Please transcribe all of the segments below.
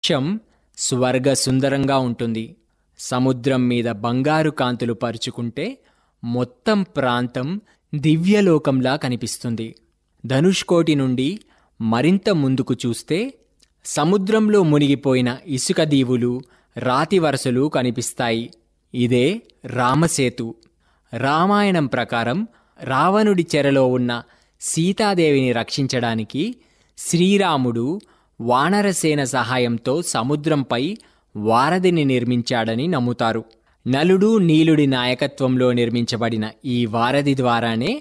దృశ్యం స్వర్గ సుందరంగా ఉంటుంది సముద్రం మీద బంగారు కాంతులు పరుచుకుంటే మొత్తం ప్రాంతం దివ్యలోకంలా కనిపిస్తుంది ధనుష్కోటి నుండి మరింత ముందుకు చూస్తే సముద్రంలో మునిగిపోయిన ఇసుక దీవులు రాతి వరసలు కనిపిస్తాయి ఇదే రామసేతు రామాయణం ప్రకారం రావణుడి చెరలో ఉన్న సీతాదేవిని రక్షించడానికి శ్రీరాముడు వానరసేన సహాయంతో సముద్రంపై వారధిని నిర్మించాడని నమ్ముతారు నలుడు నీలుడి నాయకత్వంలో నిర్మించబడిన ఈ వారధి ద్వారానే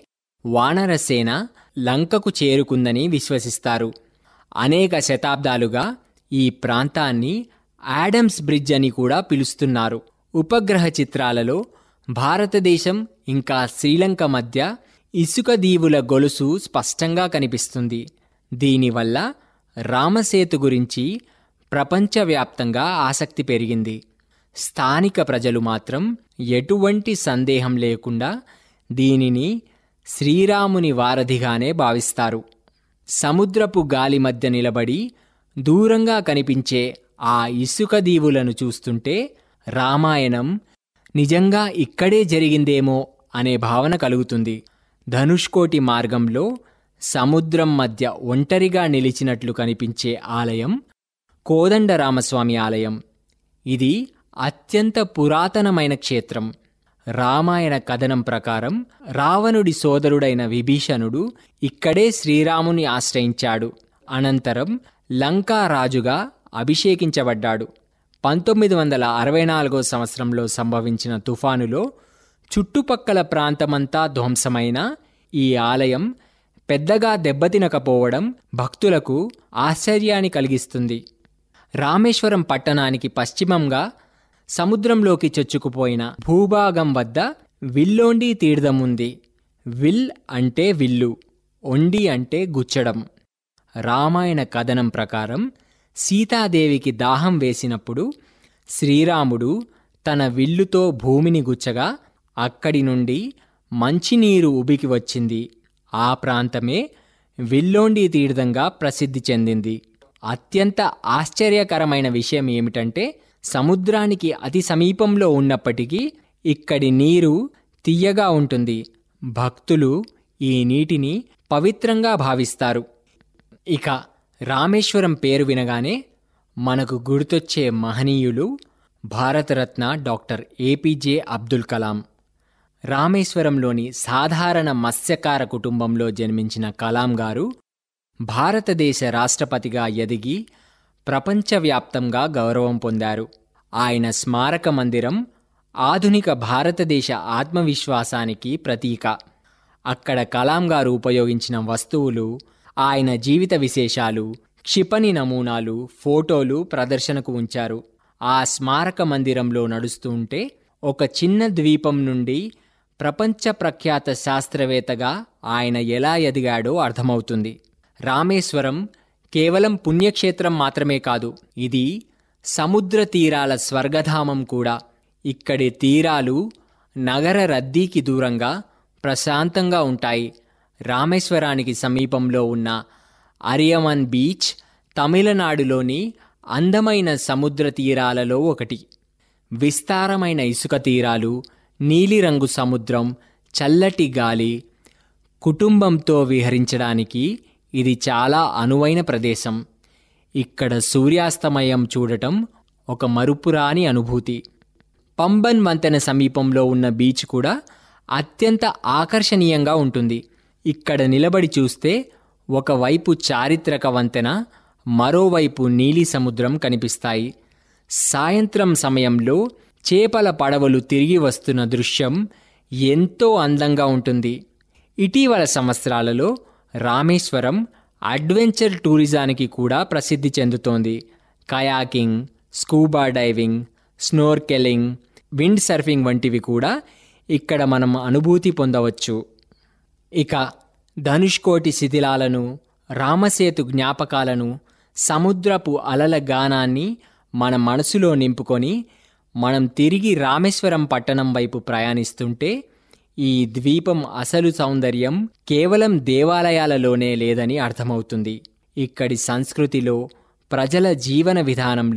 వానరసేన లంకకు చేరుకుందని విశ్వసిస్తారు అనేక శతాబ్దాలుగా ఈ ప్రాంతాన్ని యాడమ్స్ బ్రిడ్జ్ అని కూడా పిలుస్తున్నారు ఉపగ్రహ చిత్రాలలో భారతదేశం ఇంకా శ్రీలంక మధ్య ఇసుక దీవుల గొలుసు స్పష్టంగా కనిపిస్తుంది దీనివల్ల రామసేతు గురించి ప్రపంచవ్యాప్తంగా ఆసక్తి పెరిగింది స్థానిక ప్రజలు మాత్రం ఎటువంటి సందేహం లేకుండా దీనిని శ్రీరాముని వారధిగానే భావిస్తారు సముద్రపు గాలి మధ్య నిలబడి దూరంగా కనిపించే ఆ ఇసుక దీవులను చూస్తుంటే రామాయణం నిజంగా ఇక్కడే జరిగిందేమో అనే భావన కలుగుతుంది ధనుష్కోటి మార్గంలో సముద్రం మధ్య ఒంటరిగా నిలిచినట్లు కనిపించే ఆలయం కోదండరామస్వామి ఆలయం ఇది అత్యంత పురాతనమైన క్షేత్రం రామాయణ కథనం ప్రకారం రావణుడి సోదరుడైన విభీషణుడు ఇక్కడే శ్రీరాముని ఆశ్రయించాడు అనంతరం లంకా రాజుగా అభిషేకించబడ్డాడు పంతొమ్మిది వందల అరవై నాలుగో సంవత్సరంలో సంభవించిన తుఫానులో చుట్టుపక్కల ప్రాంతమంతా ధ్వంసమైన ఈ ఆలయం పెద్దగా దెబ్బతినకపోవడం భక్తులకు ఆశ్చర్యాన్ని కలిగిస్తుంది రామేశ్వరం పట్టణానికి పశ్చిమంగా సముద్రంలోకి చొచ్చుకుపోయిన భూభాగం వద్ద విల్లోండి తీర్థం ఉంది విల్ అంటే విల్లు ఒండి అంటే గుచ్చడం రామాయణ కథనం ప్రకారం సీతాదేవికి దాహం వేసినప్పుడు శ్రీరాముడు తన విల్లుతో భూమిని గుచ్చగా అక్కడి నుండి మంచినీరు ఉబికి వచ్చింది ఆ ప్రాంతమే విల్లోండి తీర్థంగా ప్రసిద్ధి చెందింది అత్యంత ఆశ్చర్యకరమైన విషయం ఏమిటంటే సముద్రానికి అతి సమీపంలో ఉన్నప్పటికీ ఇక్కడి నీరు తియ్యగా ఉంటుంది భక్తులు ఈ నీటిని పవిత్రంగా భావిస్తారు ఇక రామేశ్వరం పేరు వినగానే మనకు గుర్తొచ్చే మహనీయులు భారతరత్న డాక్టర్ ఏపీజే అబ్దుల్ కలాం రామేశ్వరంలోని సాధారణ మత్స్యకార కుటుంబంలో జన్మించిన కలాం గారు భారతదేశ రాష్ట్రపతిగా ఎదిగి ప్రపంచవ్యాప్తంగా గౌరవం పొందారు ఆయన స్మారక మందిరం ఆధునిక భారతదేశ ఆత్మవిశ్వాసానికి ప్రతీక అక్కడ కలాం గారు ఉపయోగించిన వస్తువులు ఆయన జీవిత విశేషాలు క్షిపణి నమూనాలు ఫోటోలు ప్రదర్శనకు ఉంచారు ఆ స్మారక మందిరంలో నడుస్తూ ఉంటే ఒక చిన్న ద్వీపం నుండి ప్రపంచ ప్రఖ్యాత శాస్త్రవేత్తగా ఆయన ఎలా ఎదిగాడో అర్థమవుతుంది రామేశ్వరం కేవలం పుణ్యక్షేత్రం మాత్రమే కాదు ఇది సముద్ర తీరాల స్వర్గధామం కూడా ఇక్కడి తీరాలు నగర రద్దీకి దూరంగా ప్రశాంతంగా ఉంటాయి రామేశ్వరానికి సమీపంలో ఉన్న అరియమన్ బీచ్ తమిళనాడులోని అందమైన సముద్ర తీరాలలో ఒకటి విస్తారమైన ఇసుక తీరాలు నీలిరంగు సముద్రం చల్లటి గాలి కుటుంబంతో విహరించడానికి ఇది చాలా అనువైన ప్రదేశం ఇక్కడ సూర్యాస్తమయం చూడటం ఒక మరుపురాని అనుభూతి పంబన్ వంతెన సమీపంలో ఉన్న బీచ్ కూడా అత్యంత ఆకర్షణీయంగా ఉంటుంది ఇక్కడ నిలబడి చూస్తే ఒకవైపు చారిత్రక వంతెన మరోవైపు నీలి సముద్రం కనిపిస్తాయి సాయంత్రం సమయంలో చేపల పడవలు తిరిగి వస్తున్న దృశ్యం ఎంతో అందంగా ఉంటుంది ఇటీవల సంవత్సరాలలో రామేశ్వరం అడ్వెంచర్ టూరిజానికి కూడా ప్రసిద్ధి చెందుతోంది kayaking scuba diving snorkelling windsurfing వంటివి కూడా ఇక్కడ మనం అనుభూతి పొందవచ్చు ఇక ధనుష్కోటి శిథిలాలను రామసేతు జ్ఞాపకాలను సముద్రపు అలల గానాన్ని మన మనసులో నింపుకొని మనం తిరిగి రామేశ్వరం పట్టణం వైపు ప్రయాణిస్తుంటే ఈ ద్వీపం అసలు సౌందర్యం కేవలం దేవాలయాలలోనే లేదని అర్థమవుతుంది ఇక్కడి సంస్కృతిలో ప్రజల జీవన విధానంలో